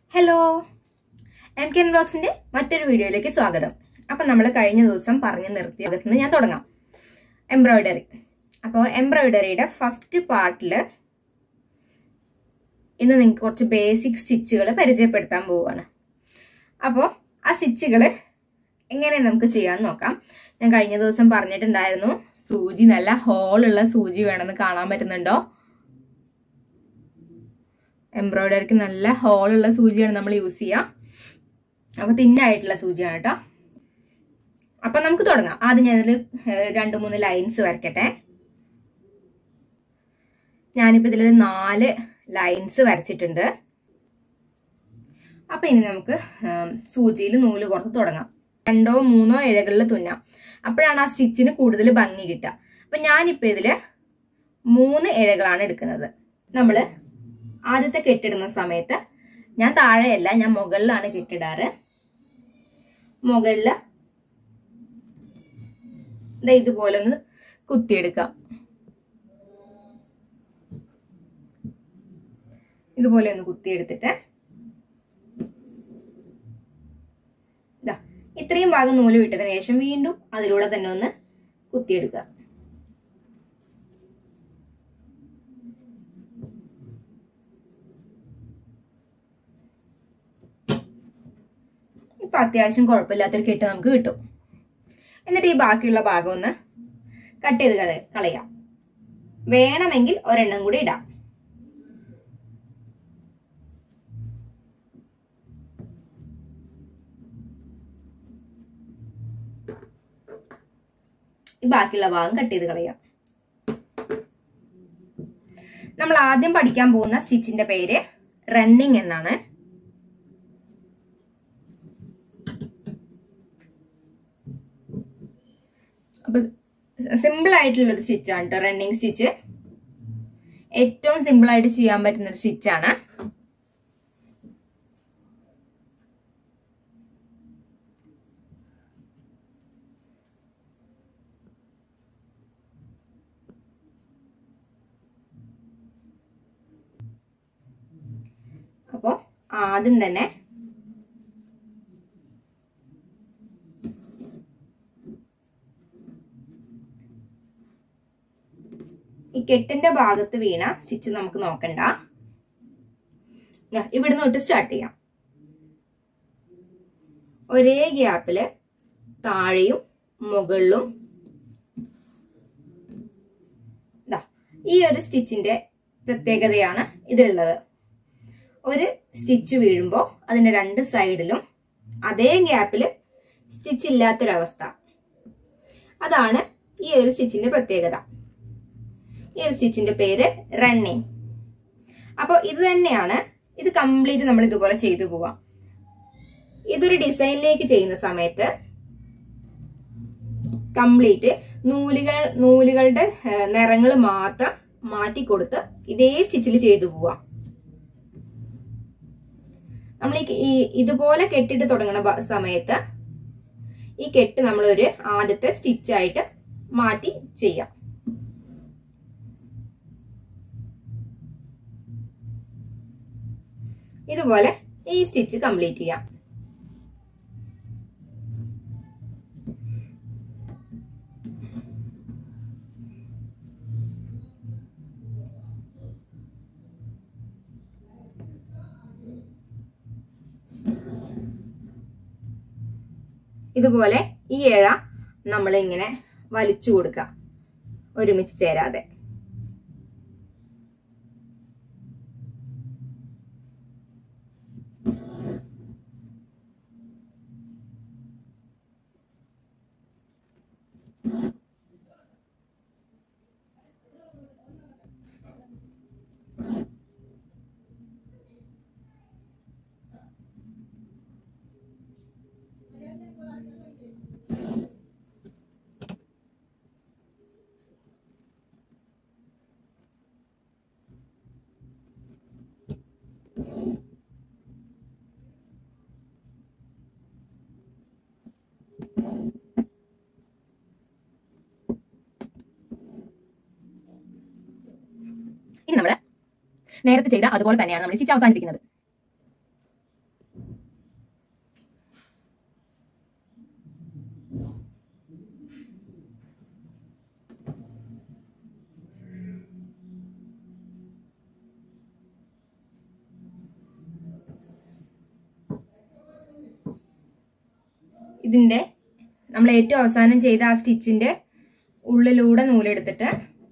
hello M K ബ്ലോഗ്സിന്റെ മറ്റൊരു വീഡിയോയിലേക്ക് സ്വാഗതം അപ്പം നമ്മൾ കഴിഞ്ഞ ദിവസം പറഞ്ഞു നിർത്തിയ ഭാഗത്ത് നിന്ന് ഞാൻ തുടങ്ങാം എംബ്രോയിഡറി അപ്പോൾ എംബ്രോയിഡറിയുടെ ഫസ്റ്റ് പാർട്ടിൽ ഇന്ന് നിങ്ങൾക്ക് കുറച്ച് ബേസിക് സ്റ്റിച്ചുകൾ പരിചയപ്പെടുത്താൻ പോവുകയാണ് അപ്പോൾ ആ സ്റ്റിച്ചുകൾ എങ്ങനെ നമുക്ക് ചെയ്യാമെന്ന് നോക്കാം ഞാൻ കഴിഞ്ഞ ദിവസം പറഞ്ഞിട്ടുണ്ടായിരുന്നു സൂചി നല്ല ഹോളുള്ള സൂചി വേണമെന്ന് കാണാൻ പറ്റുന്നുണ്ടോ എംബ്രോയിഡറിക്ക് നല്ല ഹോളുള്ള സൂചിയാണ് നമ്മൾ യൂസ് ചെയ്യുക അപ്പോൾ തിന്നായിട്ടുള്ള സൂചിയാണ് കേട്ടോ അപ്പം നമുക്ക് തുടങ്ങാം ആദ്യം ഞാനതിൽ രണ്ട് മൂന്ന് ലൈൻസ് വരയ്ക്കട്ടെ ഞാനിപ്പോൾ ഇതിൽ നാല് ലൈൻസ് വരച്ചിട്ടുണ്ട് അപ്പം ഇനി നമുക്ക് സൂചിയിൽ നൂല് കുറച്ച് തുടങ്ങാം രണ്ടോ മൂന്നോ ഇഴകളിൽ തുന്നാം അപ്പോഴാണ് ആ സ്റ്റിച്ചിന് കൂടുതൽ ഭംഗി കിട്ടുക അപ്പം ഞാനിപ്പോൾ ഇതിൽ മൂന്ന് ഇഴകളാണ് എടുക്കുന്നത് നമ്മൾ ആദ്യത്തെ കെട്ടിടുന്ന സമയത്ത് ഞാൻ താഴെയല്ല ഞാൻ മുകളിലാണ് കെട്ടിടാറ് മുകളിൽ ഇതുപോലെ ഒന്ന് കുത്തിയെടുക്കാം ഇതുപോലെ ഒന്ന് കുത്തിയെടുത്തിട്ട് ഇതാ ഇത്രയും ഭാഗം നൂല് വിട്ടതിന് ശേഷം വീണ്ടും അതിലൂടെ തന്നെ ഒന്ന് കുത്തിയെടുക്കുക ഇപ്പൊ അത്യാവശ്യം കുഴപ്പമില്ലാത്തൊരു കെട്ട് നമുക്ക് കിട്ടും എന്നിട്ട് ഈ ബാക്കിയുള്ള ഭാഗം ഒന്ന് കട്ട് ചെയ്ത് കള കളയാം വേണമെങ്കിൽ ഒരെണ്ണം കൂടി ഇടാം ഈ ബാക്കിയുള്ള ഭാഗം കട്ട് ചെയ്ത് കളയാം നമ്മൾ ആദ്യം പഠിക്കാൻ പോകുന്ന സ്റ്റിച്ചിന്റെ പേര് റണ്ണിങ് എന്നാണ് അപ്പൊ സിമ്പിൾ ആയിട്ടുള്ള ഒരു സ്റ്റിച്ചാണ് കേട്ടോ റണ്ണിങ് സ്റ്റിച്ച് ഏറ്റവും സിമ്പിൾ ആയിട്ട് ചെയ്യാൻ പറ്റുന്ന ഒരു സ്റ്റിച്ചാണ് അപ്പോൾ ആദ്യം തന്നെ ഈ കെട്ടിന്റെ ഭാഗത്ത് വീണ സ്റ്റിച്ച് നമുക്ക് നോക്കണ്ട ഇവിടുന്ന് തൊട്ട് സ്റ്റാർട്ട് ചെയ്യാം ഒരേ ഗ്യാപ്പില് താഴെയും മുകളിലും ഈ ഒരു സ്റ്റിച്ചിന്റെ പ്രത്യേകതയാണ് ഇതിലുള്ളത് ഒരു സ്റ്റിച്ച് വീഴുമ്പോൾ അതിന്റെ രണ്ട് സൈഡിലും അതേ ഗ്യാപ്പിൽ സ്റ്റിച്ച് ഇല്ലാത്തൊരവസ്ഥ അതാണ് ഈ ഒരു സ്റ്റിച്ചിന്റെ പ്രത്യേകത ഈ ഒരു സ്റ്റിച്ചിന്റെ പേര് റണ്ണിങ് അപ്പോൾ ഇത് തന്നെയാണ് ഇത് കംപ്ലീറ്റ് നമ്മൾ ഇതുപോലെ ചെയ്തു പോവാം ഇതൊരു ഡിസൈനിലേക്ക് ചെയ്യുന്ന സമയത്ത് കംപ്ലീറ്റ് നൂലുകൾ നൂലുകളുടെ നിറങ്ങൾ മാത്രം മാറ്റി കൊടുത്ത് ഇതേ സ്റ്റിച്ചിൽ ചെയ്തു പോവാം നമ്മൾ ഈ ഇതുപോലെ കെട്ടിട്ട് തുടങ്ങുന്ന സമയത്ത് ഈ കെട്ട് നമ്മൾ ഒരു ആദ്യത്തെ സ്റ്റിച്ചായിട്ട് മാറ്റി ചെയ്യാം ഇതുപോലെ ഈ സ്റ്റിച്ച് കംപ്ലീറ്റ് ചെയ്യാം ഇതുപോലെ ഈ ഇഴ നമ്മൾ ഇങ്ങനെ വലിച്ചു കൊടുക്കുക ഒരുമിച്ച് ചേരാതെ ഇനി നമ്മൾ നേരത്തെ ചെയ്ത അതുപോലെ തന്നെയാണ് നമ്മൾ സ്റ്റിച്ച് അവസാനിപ്പിക്കുന്നത് ഇതിൻ്റെ നമ്മൾ ഏറ്റവും അവസാനം ചെയ്ത ആ സ്റ്റിച്ചിൻ്റെ ഉള്ളിലൂടെ നൂലെടുത്തിട്ട്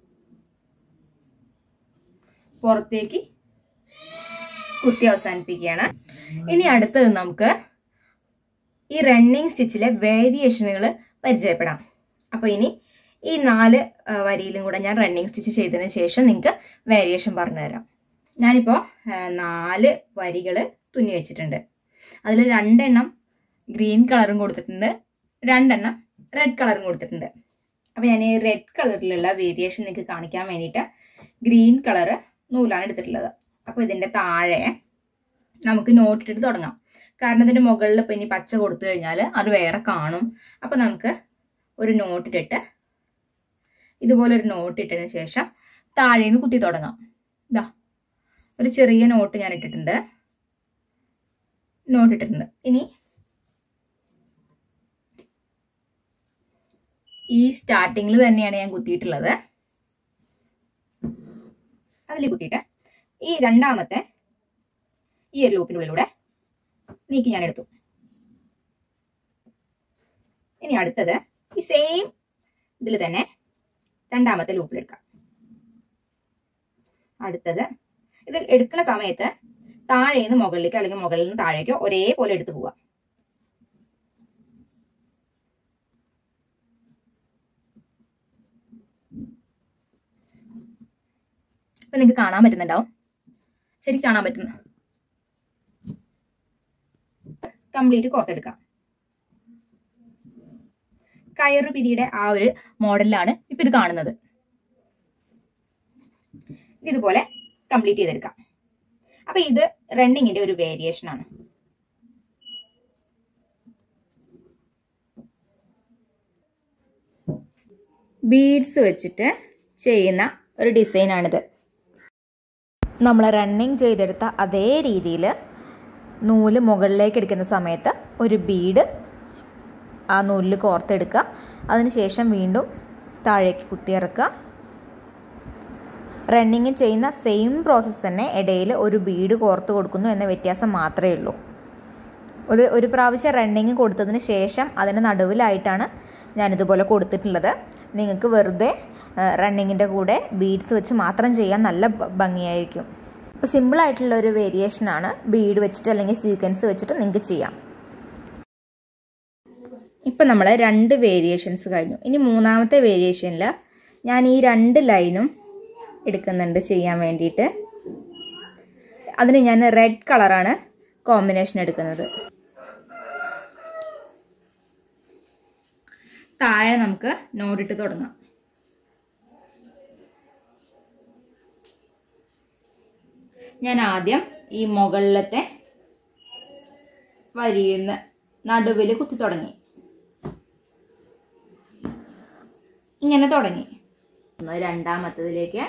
പുറത്തേക്ക് കുത്തി അവസാനിപ്പിക്കുകയാണ് ഇനി അടുത്തത് നമുക്ക് ഈ റണ്ണിങ് സ്റ്റിച്ചിലെ വേരിയേഷനുകൾ പരിചയപ്പെടാം അപ്പോൾ ഇനി ഈ നാല് ആ, വരിയിലും കൂടെ ഞാൻ റണ്ണിങ് സ്റ്റിച്ച് ചെയ്തതിന് ശേഷം നിങ്ങൾക്ക് വേരിയേഷൻ പറഞ്ഞു തരാം ഞാനിപ്പോൾ നാല് വരികൾ തുന്നി വെച്ചിട്ടുണ്ട് അതിൽ രണ്ടെണ്ണം ഗ്രീൻ കളറും കൊടുത്തിട്ടുണ്ട് രണ്ടെണ്ണം റെഡ് കളറും കൊടുത്തിട്ടുണ്ട് അപ്പോൾ ഞാൻ ഈ റെഡ് കളറിലുള്ള വേരിയേഷൻ നിങ്ങൾക്ക് കാണിക്കാൻ വേണ്ടിയിട്ട് ഗ്രീൻ കളറ് നൂലാണ് എടുത്തിട്ടുള്ളത് അപ്പോൾ ഇതിൻ്റെ താഴെ നമുക്ക് നോട്ട് ഇട്ടിട്ട് തുടങ്ങാം കാരണം ഇതിൻ്റെ മുകളിൽ ഇപ്പം ഇനി പച്ച കൊടുത്തു കഴിഞ്ഞാൽ അത് വേറെ കാണും അപ്പോൾ നമുക്ക് ഒരു നോട്ട് ഇട്ടിട്ട് ഇതുപോലെ ഒരു നോട്ട് ഇട്ടതിന് ശേഷം താഴെ നിന്ന് കുത്തി തുടങ്ങാം ഇതാ ഒരു ചെറിയ നോട്ട് ഞാൻ ഇട്ടിട്ടുണ്ട് നോട്ട് ഇട്ടിട്ടുണ്ട് ഇനി ഈ സ്റ്റാർട്ടിങ്ങിൽ തന്നെയാണ് ഞാൻ കുത്തിയിട്ടുള്ളത് അതിൽ കുത്തിയിട്ട് ഈ രണ്ടാമത്തെ ഈ ഒരു ലൂപ്പിനുള്ളിലൂടെ നീക്കി ഞാൻ എടുത്തു ഇനി അടുത്തത് ഈ സെയിം ഇതിൽ തന്നെ രണ്ടാമത്തെ ലൂപ്പിലെടുക്കാം അടുത്തത് ഇത് എടുക്കുന്ന സമയത്ത് താഴെ നിന്ന് മുകളിലേക്ക് അല്ലെങ്കിൽ മുകളിൽ നിന്ന് താഴേക്കോ ഒരേപോലെ എടുത്തു പോവാം ഇപ്പൊ നിങ്ങൾക്ക് കാണാൻ പറ്റുന്നുണ്ടാവും ശരി കാണാൻ പറ്റുന്നു കംപ്ലീറ്റ് കോർത്തെടുക്കാം കയറു പിരിയുടെ ആ ഒരു മോഡലിലാണ് ഇപ്പൊ ഇത് കാണുന്നത് ഇതുപോലെ കംപ്ലീറ്റ് ചെയ്തെടുക്കാം അപ്പൊ ഇത് റണ്ണിങ്ങിന്റെ ഒരു വേരിയേഷൻ ആണ് ബീഡ്സ് വെച്ചിട്ട് ചെയ്യുന്ന ഒരു ഡിസൈനാണിത് നമ്മൾ റണ്ണിങ് ചെയ്തെടുത്ത അതേ രീതിയിൽ നൂല് മുകളിലേക്ക് എടുക്കുന്ന സമയത്ത് ഒരു ബീഡ് ആ നൂലിൽ കോർത്തെടുക്കുക അതിനുശേഷം വീണ്ടും താഴേക്ക് കുത്തിയിറക്കുക റണ്ണിങ് ചെയ്യുന്ന സെയിം പ്രോസസ്സ് തന്നെ ഇടയിൽ ഒരു ബീഡ് കോർത്ത് കൊടുക്കുന്നു എന്ന വ്യത്യാസം മാത്രമേ ഉള്ളൂ ഒരു ഒരു പ്രാവശ്യം റണ്ണിങ് കൊടുത്തതിന് ശേഷം അതിന് നടുവിലായിട്ടാണ് ഞാനിതുപോലെ കൊടുത്തിട്ടുള്ളത് നിങ്ങൾക്ക് വെറുതെ റണ്ണിങ്ങിൻ്റെ കൂടെ ബീഡ്സ് വെച്ച് മാത്രം ചെയ്യാൻ നല്ല ഭ- ഭംഗിയായിരിക്കും അപ്പോൾ സിമ്പിളായിട്ടുള്ള ഒരു വേരിയേഷനാണ് ബീഡ് വെച്ചിട്ട് അല്ലെങ്കിൽ സീക്വൻസ് വെച്ചിട്ട് നിങ്ങൾക്ക് ചെയ്യാം ഇപ്പം നമ്മൾ രണ്ട് വേരിയേഷൻസ് കഴിഞ്ഞു ഇനി മൂന്നാമത്തെ വേരിയേഷനിൽ ഞാൻ ഈ രണ്ട് ലൈനും എടുക്കുന്നുണ്ട് ചെയ്യാൻ വേണ്ടിയിട്ട് അതിന് ഞാൻ റെഡ് കളറാണ് കോമ്പിനേഷൻ എടുക്കുന്നത് താഴെ നമുക്ക് നോട്ടിട്ട് തുടങ്ങാം ഞാൻ ആദ്യം ഈ മുകളിലത്തെ വരിയുന്ന നടുവിൽ കുത്തി തുടങ്ങി ഇങ്ങനെ തുടങ്ങി ഒന്ന് രണ്ടാമത്തതിലേക്ക്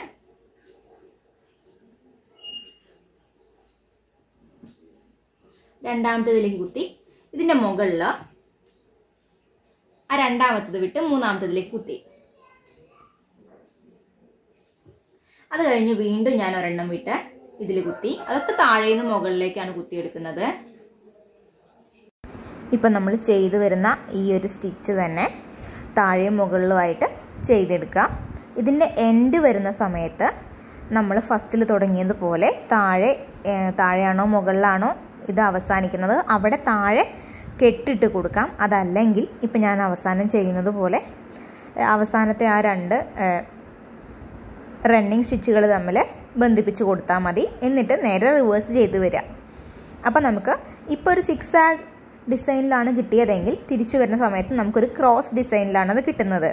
രണ്ടാമത്തതിലേക്ക് കുത്തി ഇതിന്റെ മുകളിൽ ആ രണ്ടാമത്തത് വിട്ട് മൂന്നാമത്തതിലേക്ക് കുത്തി അത് കഴിഞ്ഞ് വീണ്ടും ഞാൻ ഒരെണ്ണം വിട്ട് ഇതിൽ കുത്തി അതൊക്കെ താഴെ നിന്ന് മുകളിലേക്കാണ് കുത്തിയെടുക്കുന്നത് ഇപ്പം നമ്മൾ ചെയ്തു വരുന്ന ഈ ഒരു സ്റ്റിച്ച് തന്നെ താഴെയും മുകളിലുമായിട്ട് ചെയ്തെടുക്കാം ഇതിൻ്റെ എൻഡ് വരുന്ന സമയത്ത് നമ്മൾ ഫസ്റ്റിൽ തുടങ്ങിയതുപോലെ താഴെ ഏഹ്, താഴെയാണോ മുകളിലാണോ ഇത് അവസാനിക്കുന്നത് അവിടെ താഴെ കെട്ടിട്ട് കൊടുക്കാം അതല്ലെങ്കിൽ ഇപ്പം ഞാൻ അവസാനം ചെയ്യുന്നത് പോലെ ഏഹ്, അവസാനത്തെ ആ രണ്ട് റണ്ണിങ് സ്റ്റിച്ചുകൾ തമ്മിൽ ബന്ധിപ്പിച്ച് കൊടുത്താൽ മതി എന്നിട്ട് നേരെ റിവേഴ്സ് ചെയ്ത് വരിക അപ്പം നമുക്ക് ഇപ്പോൾ ഒരു സിക്സ് ആഗ് ഡിസൈനിലാണ് കിട്ടിയതെങ്കിൽ തിരിച്ചു വരുന്ന സമയത്ത് നമുക്കൊരു ക്രോസ് ഡിസൈനിലാണ് അത് കിട്ടുന്നത്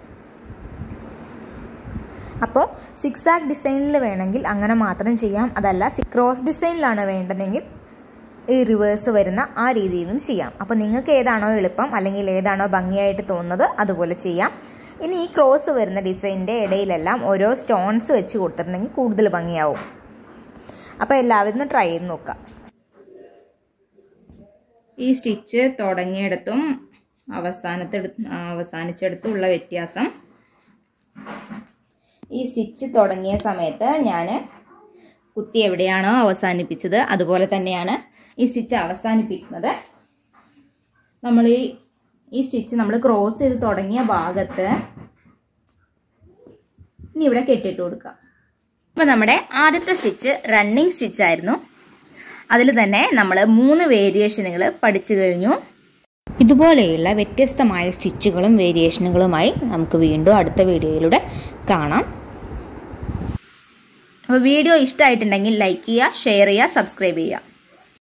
അപ്പോൾ സിക്സ് ആഗ് ഡിസൈനിൽ വേണമെങ്കിൽ അങ്ങനെ മാത്രം ചെയ്യാം അതല്ല ക്രോസ് ഡിസൈനിലാണ് വേണ്ടതെങ്കിൽ ഈ റിവേഴ്സ് വരുന്ന ആ രീതിയിലും ചെയ്യാം അപ്പോൾ നിങ്ങൾക്ക് ഏതാണോ എളുപ്പം അല്ലെങ്കിൽ ഏതാണോ ഭംഗിയായിട്ട് തോന്നുന്നത് അതുപോലെ ചെയ്യാം ഇനി ഈ ക്രോസ് വരുന്ന ഡിസൈനിൻ്റെ ഇടയിലെല്ലാം ഓരോ സ്റ്റോൺസ് വെച്ച് കൊടുത്തിട്ടുണ്ടെങ്കിൽ കൂടുതൽ ഭംഗിയാവും അപ്പോൾ എല്ലാവരും ഒന്ന് ട്രൈ ചെയ്ത് നോക്കാം ഈ സ്റ്റിച്ച് തുടങ്ങിയിടത്തും അവസാനത്തെടു അവസാനിച്ചിടത്തുള്ള വ്യത്യാസം ഈ സ്റ്റിച്ച് തുടങ്ങിയ സമയത്ത് ഞാൻ കുത്തി എവിടെയാണോ അവസാനിപ്പിച്ചത് അതുപോലെ തന്നെയാണ് ഈ സ്റ്റിച്ച് അവസാനിപ്പിക്കുന്നത് നമ്മൾ ഈ ഈ സ്റ്റിച്ച് നമ്മൾ ക്രോസ് ചെയ്ത് തുടങ്ങിയ ഭാഗത്ത് ഇനി ഇവിടെ കെട്ടിയിട്ട് കൊടുക്കുക അപ്പോൾ നമ്മുടെ ആദ്യത്തെ സ്റ്റിച്ച് റണ്ണിങ് സ്റ്റിച്ച് ആയിരുന്നു അതിൽ തന്നെ നമ്മൾ മൂന്ന് വേരിയേഷനുകൾ പഠിച്ചു കഴിഞ്ഞു ഇതുപോലെയുള്ള വ്യത്യസ്തമായ സ്റ്റിച്ചുകളും വേരിയേഷനുകളുമായി നമുക്ക് വീണ്ടും അടുത്ത വീഡിയോയിലൂടെ കാണാം അപ്പോൾ വീഡിയോ ഇഷ്ടമായിട്ടുണ്ടെങ്കിൽ ലൈക്ക് ചെയ്യുക ഷെയർ ചെയ്യുക സബ്സ്ക്രൈബ് ചെയ്യുക